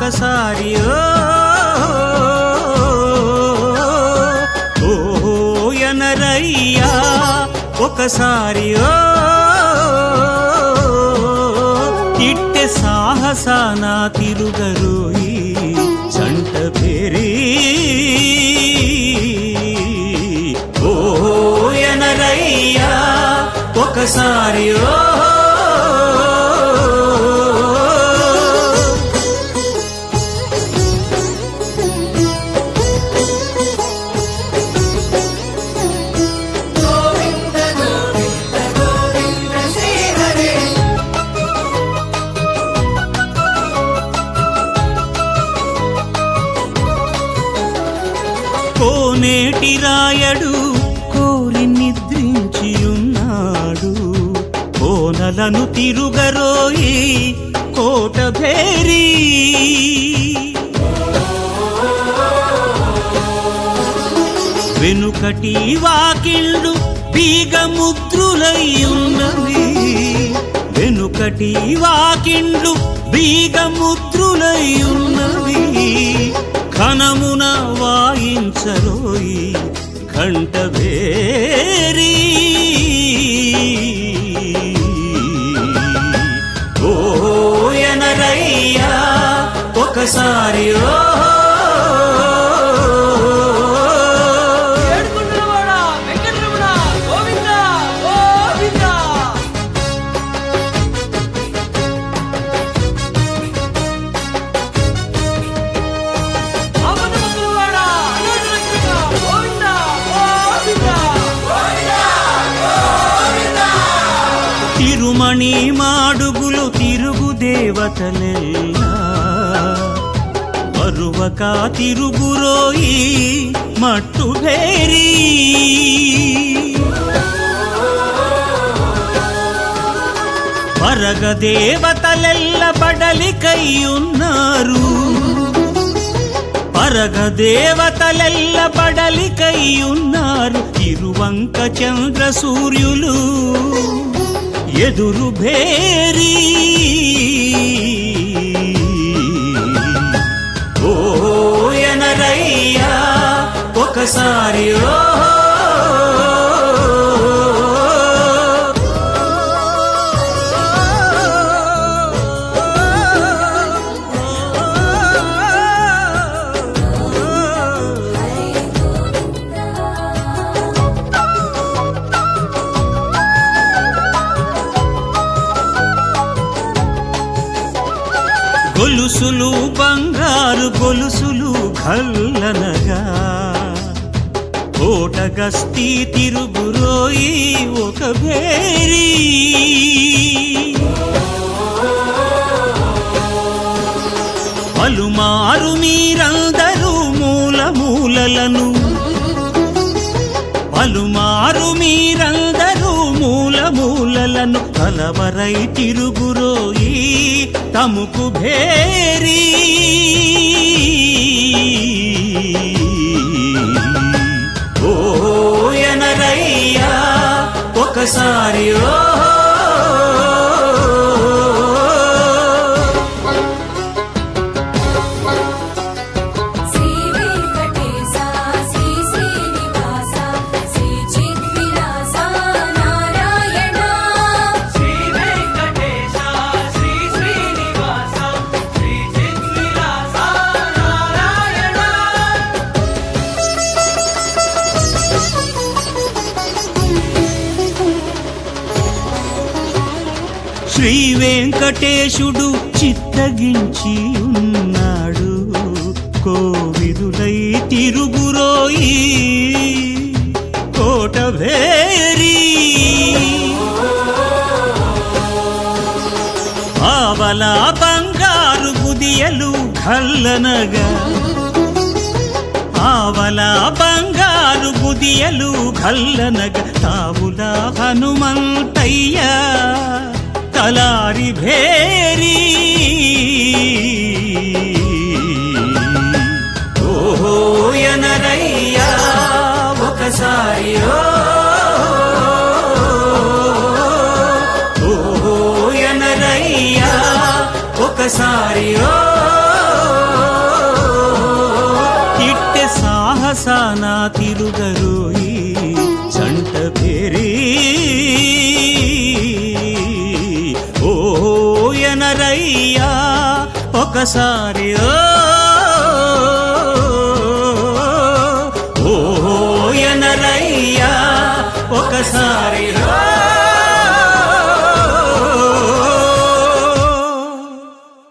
ఒకసారి ఓ ఎనరయ్యా ఒకసారి ఓ ఇట్టె సాహసాన తిరుగరోయి సంట పేరీ ఓ ఎనరయ్యా ఒకసారి ఓ కోనేటి రాయడు కోరి నిద్రించి ఉన్నాడు కోనలను తిరుగరోయి కోట భేరీ వెనుకటి వాకిళ్ళు బీగముద్రులై ఉన్నవి వెనుకటి వాకిండ్లు బీగముద్రులై ఉన్నవి ఘనమున వాయించరోయి ఘంట భేరీ ఓ ఎనరయ్యా ఒకసారి ఓ ఏడుకొండలవాడ వెంకటరమణ గోవింద గోవింద ఆపదముక్కులవాడ అనాథరక్షక గోవింద గోవింద తిరుమణి మాడుగులు తిరుగు దేవతలెల్లా మరువక తిరుగురోయి మట్టు భేరీ పరగ దేవతలెల్ల బడలికై ఉన్నారు పరగ దేవతలెల్ల బడలికై ఉన్నారు ఇరువంక చంద్ర సూర్యులు ఎదురు భేరీ ఓ ఎనరయ్యా ఒకసారి ఓ గొలుసులు బంగారు గొలుసులు కల్లనగా కోట గస్తీ తిరుగురోయి ఒక భేరీ పలుమారు మీరందరూ మూల మూలలను పలుమారు మీరందరూ మూల మూలలను కలవరై తిరుగురోయి తముకు భేరీ ఓ ఎనరయ్యా ఒకసారి ఓ శ్రీ వెంకటేశ శ్రీ శ్రీనివాస శ్రీ చిద్విలాస నారాయణ శ్రీ వెంకటేశ శ్రీ శ్రీనివాస శ్రీ చిద్విలాస నారాయణ శ్రీ వెంకటేశుడు చిత్తగించి ఉన్నాడు కోవిదులై తిరుగురోయి కోట భేరీ ఆవల బంగారు గుదియలు కల్లనగా ఆవల బంగారు గుదియలు కల్లనగ తావుల హనుమంతయ్య తలారి భేరీ ఓహో ఎనరయ్యా ఒకసారి ఓ ఓహో ఎనరయ్యా ఒకసారి ఓ తిరుగరోయి జంట పేరీ ఓ ఎనరయ్యా ఒకసారి ఓ